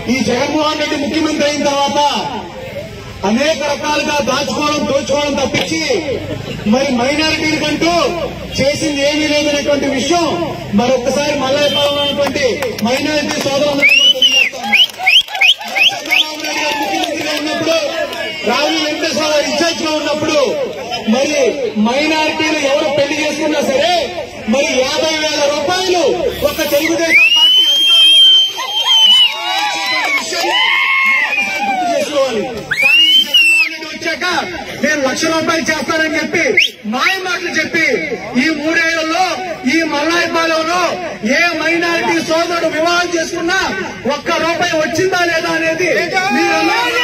ఈ జగన్మోహన్ రెడ్డి ముఖ్యమంత్రి అయిన తర్వాత అనేక రకాలుగా దాచుకోవడం దోచుకోవడం తప్పించి మరి మైనారిటీలకంటూ చేసింది ఏమీ లేదనేటువంటి విషయం మరొకసారి మల్లయ్యపాలెం ఉన్నటువంటి మైనారిటీ సోదరులందరికీ కూడా తెలియజేస్తాను. చంద్రబాబు నాయుడు గారు ముఖ్యమంత్రిగా ఉన్నప్పుడు రాహుల్ వెంకటేశ్వర గారు ఇన్ఛార్జ్ గా ఉన్నప్పుడు మరి మైనారిటీలు ఎవరు పెళ్లి చేసుకున్నా సరే మరి యాభై వేల రూపాయలు ఒక తెలుగుదేశం పార్టీ అధికారంలో ఉన్నప్పుడు విషయాన్ని మనం ఒకసారి గుర్తు చేసుకోవాలి కానీ ఈ జగన్మోహన్ రెడ్డి వచ్చాక నేను లక్ష రూపాయలు చేస్తానని చెప్పి మాయ మాటలు చెప్పి ఈ మూడేళ్లలో ఈ మల్లాయిపాలెంలో ఏ మైనారిటీ సోదరుడు వివాహం చేసుకున్నా ఒక్క రూపాయి వచ్చిందా లేదా అనేది మీరందరూ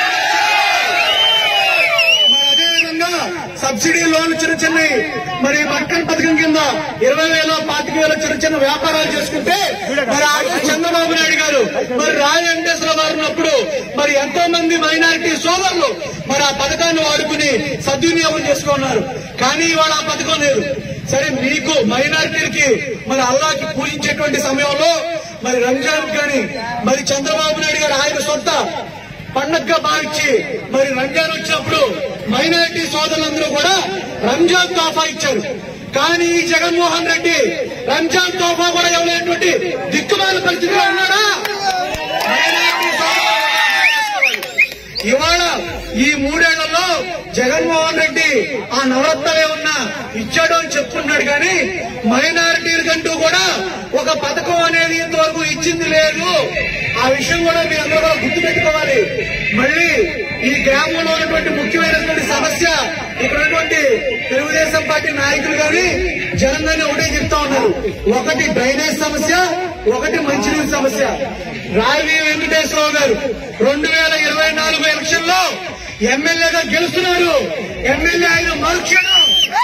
మరి అదేవిధంగా సబ్సిడీ లోన్లు చిన్న చిన్న మరి మక్కన్ పథకం కింద ఇరవై వేలు పాతిక వేలు చిన్న చిన్న వ్యాపారాలు చేసుకుంటే మరి ఆ రోజు చంద్రబాబు నాయుడు గారు మరి రాయ వెంకటేశ్వర గారు ఉన్నప్పుడు మరి ఎంతో మంది మైనారిటీ సోదరులు మరి ఆ పథకాన్ని వాడుకుని సద్వినియోగం చేసుకున్నారు కానీ ఇవాళ ఆ పథకం లేదు సరే మీకు మైనారిటీలకి మరి అల్లాకి పూజించేటువంటి సమయంలో మరి రంజాన్ కానీ మరి చంద్రబాబు నాయుడు గారు ఆయన సొంత పండగగా భావించి మరి రంజాన్ వచ్చినప్పుడు మైనారిటీ సోదరులందరూ కూడా రంజాన్ తోఫా ఇచ్చారు కానీ ఈ జగన్మోహన్ రెడ్డి రంజాన్ తోఫా కూడా ఇవ్వలేనటువంటి దిక్కుమాల పరిస్థితిలో ఉన్నాడా మైనారిటీ సోదరులు ఇవాళ ఈ మూడేళ్లలో జగన్మోహన్ రెడ్డి ఆ నవరత్నాలే ఉన్నా ఇచ్చాడు అని చెప్పుకున్నాడు కానీ మైనారిటీలకంటూ కూడా ఒక పథకం అనేది ఇంతవరకు ఇచ్చింది లేదు ఆ విషయం కూడా మీరు అందరూ కూడా గుర్తుపెట్టుకోవాలి మళ్ళీ ఈ గ్రామంలో ఉన్నటువంటి ముఖ్యమైనటువంటి సమస్య ఇక్కడ ఉన్నటువంటి తెలుగుదేశం పార్టీ నాయకులు కానీ జనం కానీ ఒకటే చెప్తా ఉన్నారు ఒకటి డ్రైనేజ్ సమస్య ఒకటి మంచినీటి సమస్య రావి వెంకటేశ్వరరావు గారు రెండు వేల ఇరవై నాలుగు ఎలక్షన్ లో ఎమ్మెల్యేగా గెలుస్తున్నారు ఎమ్మెల్యే ఆయన మరుక్షణం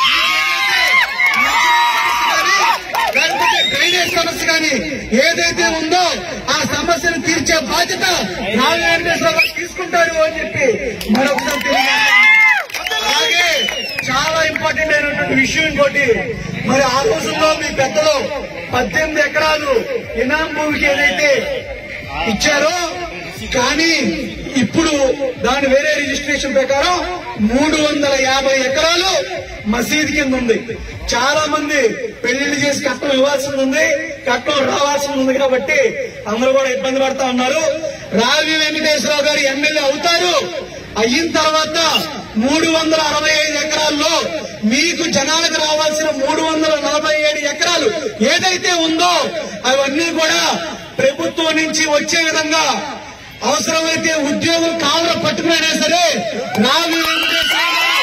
లేకపోతే డ్రైనేజ్ సమస్య కానీ ఏదైతే ఉందో ఆ సమస్యను తీర్చే బాధ్యత రావి వెంకటేశ్వర గారు తీసుకుంటారు అని చెప్పి మరొకసారి తెలియజేస్తున్నాను. అలాగే చాలా ఇంపార్టెంట్ అయినటువంటి విషయం ఇంకోటి మరి ఆ రోజుల్లో మీ పెద్దలు పద్దెనిమిది ఎకరాలు ఇనాం భూమికి ఏదైతే ఇచ్చారో కానీ ఇప్పుడు దాని వేరే రిజిస్ట్రేషన్ ప్రకారం మూడు వందల యాభై ఎకరాలు మసీద్ కింద ఉంది చాలా మంది పెళ్లిళ్ళు చేసి కట్నం ఇవ్వాల్సి ఉంది కట్నం రావాల్సి ఉంది కాబట్టి అందరూ కూడా ఇబ్బంది పడతా ఉన్నారు రావి వెంకటేశ్వరరావు గారు ఎమ్మెల్యే అవుతారు అయిన తర్వాత మూడు వందల అరవై ఐదు ఎకరాల్లో మీకు జనాలకు రావాల్సిన మూడు వందల నలభై ఏడు ఎకరాలు ఏదైతే ఉందో అవన్నీ కూడా ప్రభుత్వం నుంచి వచ్చే విధంగా అవసరమైతే ఉద్యోగులు కావున పట్టుకునే సరే రావి వెంకటేశ్వర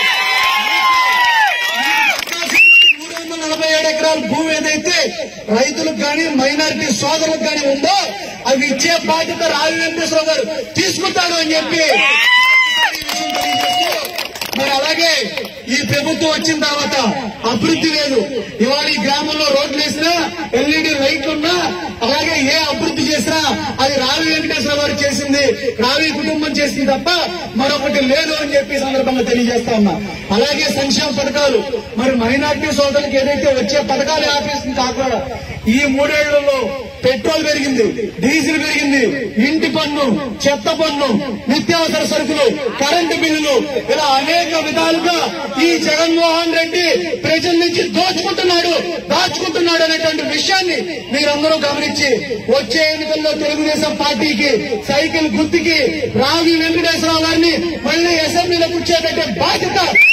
మూడు వందల నలభై ఏడు ఎకరాల భూమి ఏదైతే రైతులకు కానీ మైనారిటీ సోదరులకు కానీ ఉందో అవి ఇచ్చే బాధ్యత రావి వెంకటేశ్వర గారు తీసుకుంటారు అని చెప్పి ఈ విషయం తెలియజేస్తూ మరి అలాగే ఈ ప్రభుత్వం వచ్చిన తర్వాత అభివృద్ధి లేదు ఇవాళ ఈ గ్రామంలో రోడ్లు వేసినా ఎల్ఈడి లైట్లు ఉన్నా అలాగే ఏ అభివృద్ధి చేసినా అది రావి వెంకటేశ్వర గారు చేసింది రావి కుటుంబం చేసింది తప్ప మరొకటి లేదు అని చెప్పి ఈ సందర్భంగా తెలియజేస్తా ఉన్నా అలాగే సంక్షేమ పథకాలు మరి మైనార్టీ సోదరులకు ఏదైతే వచ్చే పథకాలు ఆపేసింది కాకుండా ఈ మూడేళ్లలో పెట్రోల్ పెరిగింది డీజిల్ పెరిగింది ఇంటి పన్ను చెత్త పన్ను నిత్యావసర సరుకులు కరెంటు బిల్లులు ఇలా అనేక విధాలుగా ఈ జగన్మోహన్ రెడ్డి ప్రజల నుంచి దోచుకుంటున్నాడు దాచుకుంటున్నాడు అనేటువంటి విషయాన్ని మీరందరూ గమనించి వచ్చే ఎన్నికల్లో తెలుగుదేశం పార్టీకి సైకిల్ గుర్తుకి రావి వెంకటేశ్వరరావు గారిని మళ్ళీ అసెంబ్లీలో కూర్చోబెట్టే బాధ్యత